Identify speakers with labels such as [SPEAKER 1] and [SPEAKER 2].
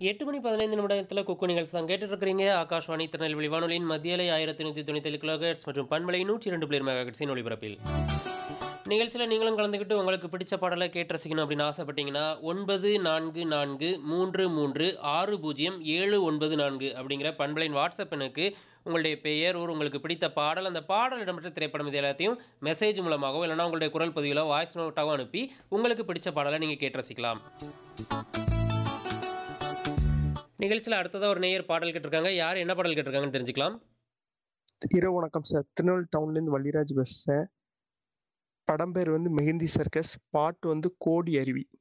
[SPEAKER 1] எட்டு மணி பதினைந்து நிமிடத்தில் குக்கு நிகழ்ச்சி தான் கேட்டுட்டு இருக்கிறீங்க ஆகாஷ்வாணி திருநெல்வேலி வானொலியின் மத்தியலை ஆயிரத்தி நூற்றி தொண்ணூற்றி கிலோஹெட்ஸ் மற்றும் பண்பலை நூற்றி இரண்டு பிளேர் மெகாஹெட்ஸின் ஒளிபரப்பில் நிகழ்ச்சியில் நீங்களும் கலந்துக்கிட்டு உங்களுக்கு பிடிச்ச பாடலை கேட்டு ரசிக்கணும் அப்படின்னு ஆசைப்பட்டீங்கன்னா ஒன்பது நான்கு நான்கு மூன்று மூன்று ஆறு பூஜ்ஜியம் ஏழு ஒன்பது நான்கு அப்படிங்கிற பண்பலையின் வாட்ஸ்அப் எண்ணுக்கு உங்களுடைய பெயர் ஊர் உங்களுக்கு பிடித்த பாடல் அந்த பாடல் இடம்பெற்ற திரைப்படம் இது எல்லாத்தையும் மெசேஜ் மூலமாகவோ இல்லைனா உங்களுடைய குரல் பதிவில் வாய்ஸ் நோட்டாகவும் அனுப்பி உங்களுக்கு பிடிச்ச பாடலை நீங்கள் கேட்டு ரசிக்கலாம் நிகழ்ச்சியில் அடுத்ததாக ஒரு நேயர் பாடல் கேட்டிருக்காங்க யார் என்ன பாடல் கேட்டிருக்காங்கன்னு தெரிஞ்சுக்கலாம்
[SPEAKER 2] இரவு வணக்கம் சார் திருநெல்வேலி டவுன்லேருந்து வள்ளிராஜ் பேசுகிறேன் படம் பேர் வந்து மெஹந்தி சர்க்கஸ் பாட்டு வந்து கோடி அருவி